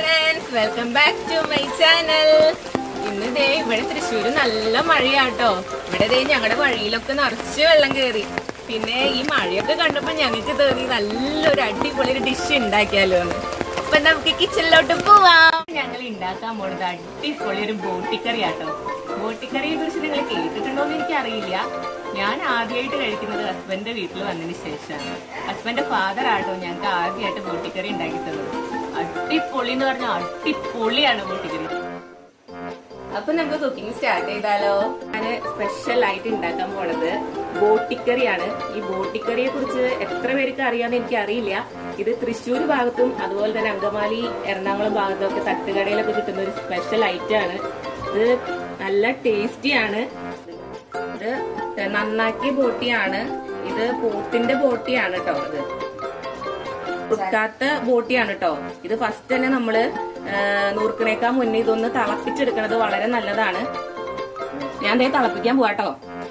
friends welcome back to my channel ഇന്ന് ദേ ഇവിടെ തൃശ്ശൂര് നല്ല മഴയാട്ടോ ഇവിടെ ദേ ഞങ്ങളുടെ വഴിയിലൊക്കെ നിറച്ച് വെള്ളം കയറി പിന്നെ ഈ മഴയൊക്കെ കണ്ടപ്പോ ഞങ്ങൾക്ക് തോന്നി നല്ലൊരു അടിപൊളി ഒരു ഡിഷ് ഉണ്ടാക്കിയാലോ എന്ന് അപ്പൊ നമുക്ക് കിച്ചണിലോട്ട് പോവാം ഞങ്ങൾ ഉണ്ടാക്കാൻ പോണത് അടിപൊളി ഒരു ബോട്ടിക്കറി ആട്ടോ ബോട്ടിക്കറിയെ കുറിച്ച് നിങ്ങൾ കേട്ടിട്ടുണ്ടോ എന്ന് എനിക്കറിയില്ല ഞാൻ ആദ്യമായിട്ട് കഴിക്കുന്നത് ഹസ്ബൻഡിന്റെ വീട്ടിൽ വന്നതിന് ശേഷമാണ് ഹസ്ബൻഡിന്റെ ഫാദർ ആട്ടോ ഞങ്ങൾക്ക് ആദ്യമായിട്ട് ബോട്ടിക്കറി ഉണ്ടാക്കി തന്നത് അടിപൊളി എന്ന് പറഞ്ഞാൽ അടിപൊളിയാണ് ബോട്ടിക്കറി അപ്പൊ നമുക്ക് കുക്കിംഗ് സ്റ്റാർട്ട് ചെയ്താലോ ഞാൻ സ്പെഷ്യൽ ആയിട്ട് ഉണ്ടാക്കാൻ പോണത് ബോട്ടിക്കറിയാണ് ഈ ബോട്ടിക്കറിയെ കുറിച്ച് എത്ര പേർക്ക് അറിയാന്ന് എനിക്ക് അറിയില്ല ഇത് തൃശ്ശൂർ ഭാഗത്തും അതുപോലെ തന്നെ അങ്കമാലി എറണാകുളം ഭാഗത്തും ഒക്കെ തട്ടുകടയിലൊക്കെ കിട്ടുന്ന ഒരു സ്പെഷ്യൽ ഐറ്റം ആണ് ഇത് നല്ല ടേസ്റ്റിയാണ് ഇത് നന്നാക്കിയ ബോട്ടിയാണ് ഇത് പോത്തിന്റെ ബോട്ടിയാണ് കേട്ടോ ഇത് കുക്കാത്ത ബോട്ടിയാണ് കേട്ടോ ഇത് ഫസ്റ്റ് തന്നെ നമ്മള് നൂർക്കണേക്കാൾ മുന്നേ ഇതൊന്ന് തിളപ്പിച്ചെടുക്കണത് വളരെ നല്ലതാണ് ഞാൻ ദേ തിളപ്പിക്കാൻ പോവാട്ടോ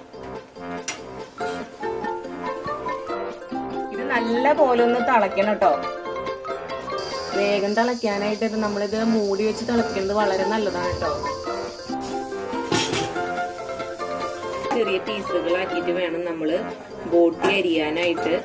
ഇത് നല്ല പോലെ ഒന്ന് തിളയ്ക്കണം കേട്ടോ വേഗം തിളയ്ക്കാനായിട്ട് ഇത് നമ്മളിത് മൂടി വെച്ച് തിളയ്ക്കുന്നത് വളരെ നല്ലതാണ് കേട്ടോ ചെറിയ പീസുകളാക്കിയിട്ട് വേണം നമ്മള് ബോട്ടി അരിയാനായിട്ട്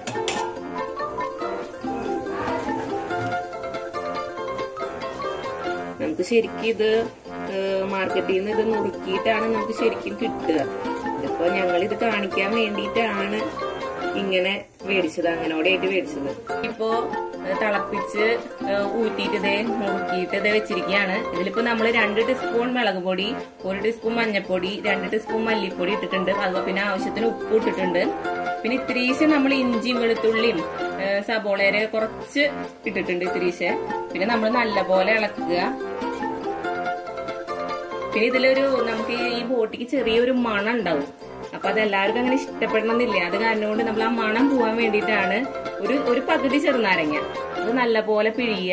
നമുക്ക് ശരിക്കും ഇത് മാർക്കറ്റിൽ നിന്ന് ഇത് നുറുക്കിയിട്ടാണ് നമുക്ക് ശരിക്കും കിട്ടുക ഇതിപ്പോ ഞങ്ങൾ ഇത് കാണിക്കാൻ വേണ്ടിയിട്ടാണ് ഇങ്ങനെ മേടിച്ചത് അങ്ങനോടെയായിട്ട് മേടിച്ചത് ഇപ്പോ തിളപ്പിച്ച് ഊറ്റിയിട്ട് ഇതേ നുറുക്കിയിട്ട് ഇതേ വെച്ചിരിക്കുകയാണ് ഇതിലിപ്പോ നമ്മൾ രണ്ട് ടീസ്പൂൺ മുളക് പൊടി ഒരു ടീസ്പൂൺ മഞ്ഞൾപ്പൊടി രണ്ട് ടീസ്പൂൺ മല്ലിപ്പൊടി ഇട്ടിട്ടുണ്ട് അതുപോലെ പിന്നെ ആവശ്യത്തിന് ഉപ്പ് ഇട്ടിട്ടുണ്ട് പിന്നെ ഇത്തിരീശ നമ്മൾ ഇഞ്ചിയും വെളുത്തുള്ളിയും സബോളയുടെ കുറച്ച് ഇട്ടിട്ടുണ്ട് ഇത്തിരീശ പിന്നെ നമ്മൾ നല്ലപോലെ ഇളക്കുക പിന്നെ ഇതിലൊരു നമുക്ക് ഈ ബോട്ടിക്ക് ചെറിയൊരു മണം ഉണ്ടാവും അപ്പൊ അത് എല്ലാവർക്കും അങ്ങനെ ഇഷ്ടപ്പെടണമെന്നില്ല അത് കാരണം കൊണ്ട് നമ്മൾ ആ മണം പോവാൻ വേണ്ടിയിട്ടാണ് ഒരു ഒരു പകുതി ചെറുനാരങ്ങ അത് നല്ലപോലെ പിഴിയുക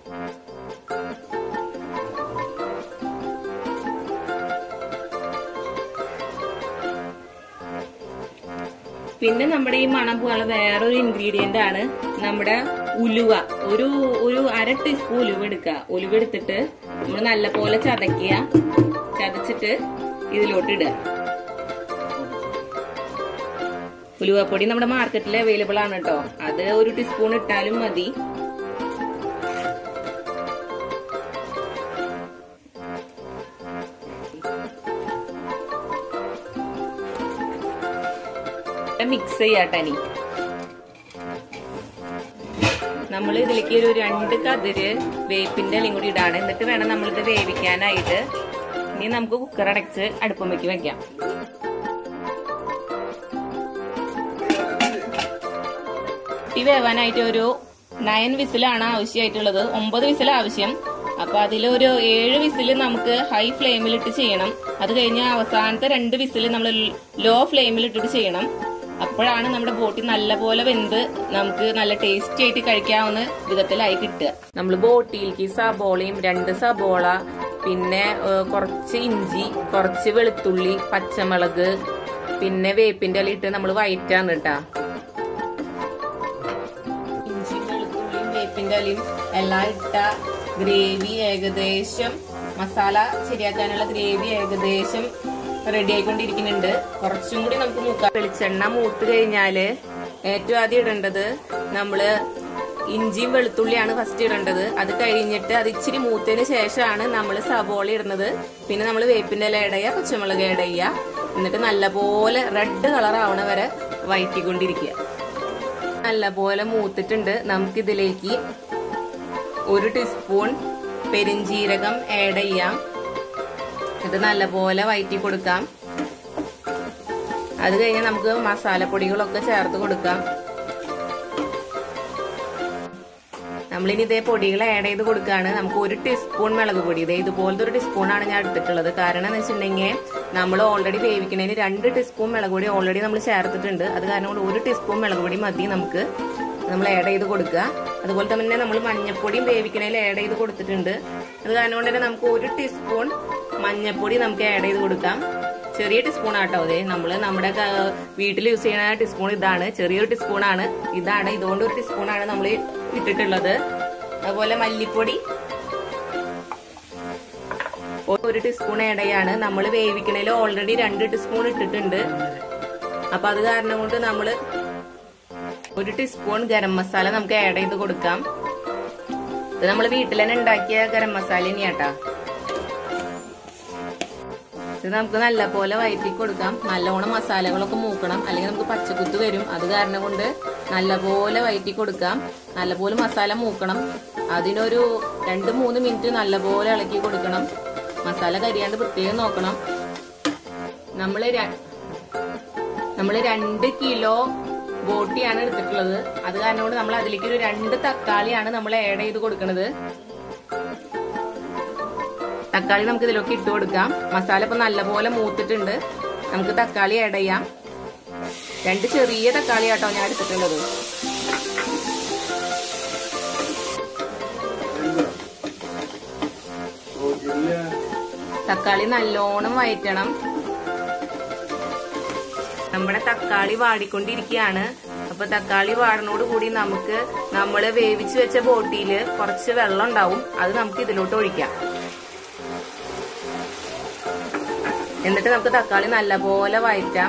പിന്നെ നമ്മുടെ ഈ മണം പോകാനുള്ള വേറൊരു ഇൻഗ്രീഡിയന്റ് ആണ് നമ്മുടെ ഉലുവ ഒരു ഒരു അര ടീസ്പൂൺ ഉലുവ എടുക്കുക ഉലുവ എടുത്തിട്ട് നമ്മൾ നല്ലപോലെ ചതക്കുക ചതച്ചിട്ട് ഇതിലോട്ട് ഇടുക ഉലുവപ്പൊടി നമ്മുടെ മാർക്കറ്റിൽ അവൈലബിൾ ആണ് കേട്ടോ അത് ഒരു ടീസ്പൂൺ ഇട്ടാലും മതി മിക്സ് ചെയ്യാട്ടനി നമ്മൾ ഇതിലേക്ക് ഒരു രണ്ട് കതിര് വേപ്പിന്റെ ഇലയും കൂടി ഇടാണ് എന്നിട്ട് വേണം നമ്മളിത് വേവിക്കാനായിട്ട് ഇനി നമുക്ക് കുക്കർ അടച്ച് അടുപ്പമ്മയ്ക്ക് വെക്കാം കുട്ടി വേവാനായിട്ട് ഒരു നയൻ വിസിലാണ് ആവശ്യമായിട്ടുള്ളത് ഒമ്പത് വിസിൽ ആവശ്യം അപ്പൊ അതിലൊരു ഏഴ് വിസിൽ നമുക്ക് ഹൈ ഫ്ലെയിമിലിട്ട് ചെയ്യണം അത് കഴിഞ്ഞ് അവസാനത്തെ രണ്ട് വിസിൽ നമ്മൾ ലോ ഫ്ലെയിമിലിട്ടിട്ട് ചെയ്യണം അപ്പോഴാണ് നമ്മുടെ ബോട്ടി നല്ലപോലെ വെന്ത് നമുക്ക് നല്ല ടേസ്റ്റി ആയിട്ട് കഴിക്കാവുന്ന വിധത്തിലായി കിട്ടുക നമ്മൾ ബോട്ടിയിലേക്ക് സബോളയും രണ്ട് സബോള പിന്നെ കുറച്ച് ഇഞ്ചി കുറച്ച് വെളുത്തുള്ളി പച്ചമുളക് പിന്നെ വേപ്പിന്റെ ഇല ഇട്ട് നമ്മൾ വയറ്റാണ് കേട്ടാ ഇഞ്ചി വെളുത്തുള്ളിയും വേപ്പിന്റെ ഇലയും എല്ലാം ഇട്ട ഗ്രേവി ഏകദേശം മസാല ശരിയാക്കാനുള്ള ഗ്രേവി ഏകദേശം റെഡി ആയിക്കൊണ്ടിരിക്കുന്നുണ്ട് കുറച്ചും കൂടി നമുക്ക് മൂക്കാം വെളിച്ചെണ്ണ മൂത്ത് കഴിഞ്ഞാല് ഏറ്റവും ആദ്യം ഇടേണ്ടത് നമ്മള് ഇഞ്ചിയും വെളുത്തുള്ളിയാണ് ഫസ്റ്റ് ഇടേണ്ടത് അത് കഴിഞ്ഞിട്ട് അത് ഇച്ചിരി മൂത്തതിന് ശേഷമാണ് നമ്മൾ സവോള ഇടുന്നത് പിന്നെ നമ്മൾ വേപ്പിന്റെ ഇല ഇടയ പച്ചമുളക് ഇടയ എന്നിട്ട് നല്ലപോലെ റെഡ് കളർ ആവണ വരെ വയറ്റിക്കൊണ്ടിരിക്കുക നല്ലപോലെ മൂത്തിട്ടുണ്ട് നമുക്കിതിലേക്ക് ഒരു ടീസ്പൂൺ പെരിഞ്ജീരകം ആഡ് ചെയ്യാം ഇത് നല്ലപോലെ വയറ്റി കൊടുക്കാം അത് കഴിഞ്ഞ് നമുക്ക് മസാലപ്പൊടികളൊക്കെ ചേർത്ത് കൊടുക്കാം നമ്മളിനി ഇതേ പൊടികൾ ആഡ് ചെയ്ത് കൊടുക്കുകയാണ് നമുക്ക് ഒരു ടീസ്പൂൺ മുളക് പൊടി ഇതേ ഇതുപോലത്തെ ഒരു ടീസ്പൂണാണ് ഞാൻ എടുത്തിട്ടുള്ളത് കാരണം എന്ന് വെച്ചിട്ടുണ്ടെങ്കിൽ നമ്മൾ ഓൾറെഡി വേവിക്കണതിന് രണ്ട് ടീസ്പൂൺ മുളക് പൊടി ഓൾറെഡി നമ്മൾ ചേർത്തിട്ടുണ്ട് അത് കാരണം കൊണ്ട് ഒരു ടീസ്പൂൺ മുളക് പൊടി മതി നമുക്ക് നമ്മൾ ആഡ് ചെയ്ത് കൊടുക്കുക അതുപോലെ തന്നെ നമ്മൾ മഞ്ഞപ്പൊടിയും വേവിക്കണതിൽ ആഡ് ചെയ്ത് കൊടുത്തിട്ടുണ്ട് അത് കാരണം കൊണ്ട് തന്നെ നമുക്ക് ഒരു ടീസ്പൂൺ മഞ്ഞപ്പൊടി നമുക്ക് ആഡ് ചെയ്ത് കൊടുക്കാം ചെറിയ ടീസ്പൂൺ ആട്ടോ അതെ നമ്മൾ നമ്മുടെ വീട്ടിൽ യൂസ് ചെയ്യുന്ന ടീസ്പൂൺ ഇതാണ് ചെറിയൊരു ടീസ്പൂൺ ആണ് ഇതാണ് ഇതുകൊണ്ട് ഒരു ടീസ്പൂൺ ആണ് നമ്മൾ ഇട്ടിട്ടുള്ളത് അതുപോലെ മല്ലിപ്പൊടി ഒരു ടീസ്പൂൺ ഏടയാണ് നമ്മൾ വേവിക്കണേൽ ഓൾറെഡി രണ്ട് ടീസ്പൂൺ ഇട്ടിട്ടുണ്ട് അപ്പൊ അത് കാരണം കൊണ്ട് നമ്മള് ഒരു ടീസ്പൂൺ ഗരം മസാല നമുക്ക് ആഡ് ചെയ്ത് കൊടുക്കാം ഇത് നമ്മൾ വീട്ടിൽ തന്നെ ഉണ്ടാക്കിയ ഗരം മസാല തന്നെയാട്ടാ ഇത് നമുക്ക് നല്ലപോലെ വയറ്റി കൊടുക്കാം നല്ലോണം മസാലകളൊക്കെ മൂക്കണം അല്ലെങ്കിൽ നമുക്ക് പച്ചക്കുത്ത് വരും അത് കാരണം കൊണ്ട് നല്ലപോലെ വയറ്റി കൊടുക്കാം നല്ലപോലെ മസാല മൂക്കണം അതിനൊരു രണ്ട് മൂന്ന് മിനിറ്റ് നല്ലപോലെ ഇളക്കി കൊടുക്കണം മസാല കരിയാണ്ട് പ്രത്യേകം നോക്കണം നമ്മൾ നമ്മൾ രണ്ട് കിലോ ബോട്ടിയാണ് എടുത്തിട്ടുള്ളത് അത് കാരണം കൊണ്ട് നമ്മൾ അതിലേക്ക് ഒരു രണ്ട് തക്കാളിയാണ് നമ്മൾ ആഡ് ചെയ്ത് കൊടുക്കുന്നത് തക്കാളി നമുക്ക് ഇതിലൊക്കെ ഇട്ട് കൊടുക്കാം മസാല ഇപ്പൊ നല്ലപോലെ മൂത്തിട്ടുണ്ട് നമുക്ക് തക്കാളി ആഡ് ചെയ്യാം രണ്ട് ചെറിയ തക്കാളി ആട്ടോ ഞാൻ എടുത്തിട്ടുള്ളത് തക്കാളി നല്ലോണം വയറ്റണം നമ്മുടെ തക്കാളി വാടിക്കൊണ്ടിരിക്കുകയാണ് അപ്പൊ തക്കാളി വാടനോട് കൂടി നമുക്ക് നമ്മൾ വേവിച്ച് വെച്ച ബോട്ടിയില് കുറച്ച് വെള്ളം ഉണ്ടാവും അത് നമുക്ക് ഇതിലോട്ട് ഒഴിക്കാം എന്നിട്ട് നമുക്ക് തക്കാളി നല്ലപോലെ വയറ്റാം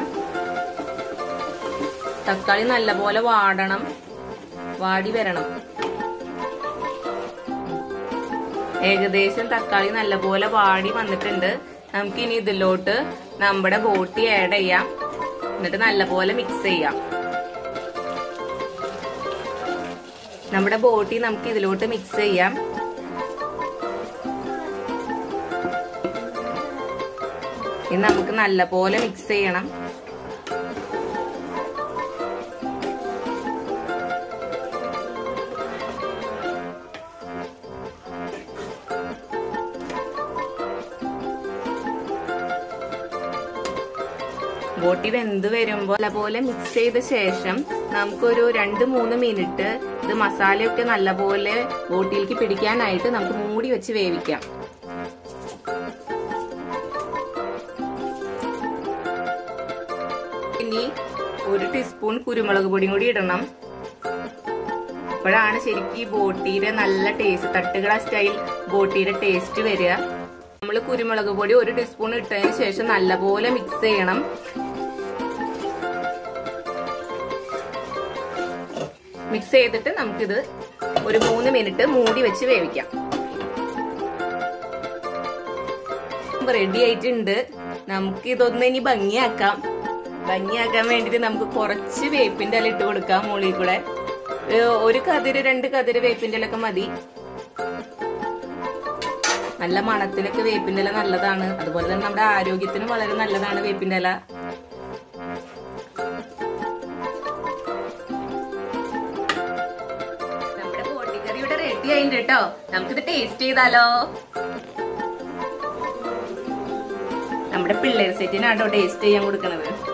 തക്കാളി നല്ലപോലെ വാടണം വാടി വരണം ഏകദേശം തക്കാളി നല്ലപോലെ വാടി വന്നിട്ടുണ്ട് നമുക്ക് ഇനി ഇതിലോട്ട് നമ്മുടെ ബോട്ടി ആഡ് ചെയ്യാം എന്നിട്ട് നല്ലപോലെ മിക്സ് ചെയ്യാം നമ്മുടെ ബോട്ടി നമുക്ക് ഇതിലോട്ട് മിക്സ് ചെയ്യാം ഇനി നമുക്ക് നല്ലപോലെ മിക്സ് ചെയ്യണം ബോട്ടി വെന്ത് വരുമ്പോൾ നല്ലപോലെ മിക്സ് ചെയ്ത ശേഷം നമുക്കൊരു രണ്ട് മൂന്ന് മിനിറ്റ് ഇത് മസാലയൊക്കെ നല്ലപോലെ ബോട്ടിയിലേക്ക് പിടിക്കാനായിട്ട് നമുക്ക് മൂടി വെച്ച് വേവിക്കാം ഇനി ഒരു ടീസ്പൂൺ കുരുമുളക് പൊടിയും കൂടി ഇടണം അപ്പോഴാണ് ശരിക്കും ഈ ബോട്ടിയുടെ നല്ല ടേസ്റ്റ് തട്ടുകട സ്റ്റൈൽ ബോട്ടിയുടെ ടേസ്റ്റ് വരിക നമ്മൾ കുരുമുളക് പൊടി ഒരു ടീസ്പൂൺ ഇട്ടതിന് ശേഷം നല്ലപോലെ മിക്സ് ചെയ്യണം മിക്സ് ചെയ്തിട്ട് നമുക്കിത് ഒരു മൂന്ന് മിനിറ്റ് മൂടി വെച്ച് വേവിക്കാം റെഡി ആയിട്ടുണ്ട് നമുക്ക് ഇതൊന്ന് ഇനി ഭംഗിയാക്കാം ഭംഗിയാക്കാൻ വേണ്ടിട്ട് നമുക്ക് കുറച്ച് വേപ്പിന്റെ ഇല ഇട്ട് കൊടുക്കാം മുകളിൽ കൂടെ ഒരു കതിര് രണ്ട് കതിര് വേപ്പിന്റെ ഇലൊക്കെ മതി നല്ല മണത്തിലൊക്കെ വേപ്പിന്റെ ഇല നല്ലതാണ് അതുപോലെ തന്നെ നമ്മുടെ ആരോഗ്യത്തിനും വളരെ നല്ലതാണ് വേപ്പിന്റെ ഇല നമ്മുടെ ബോട്ടിക്കറി ഇവിടെ റെഡി ആയിട്ടുണ്ട് കേട്ടോ നമുക്കിത് ടേസ്റ്റ് ചെയ്താലോ നമ്മുടെ പിള്ളേർ സെറ്റിനാട്ടോ ടേസ്റ്റ് ചെയ്യാൻ കൊടുക്കണത്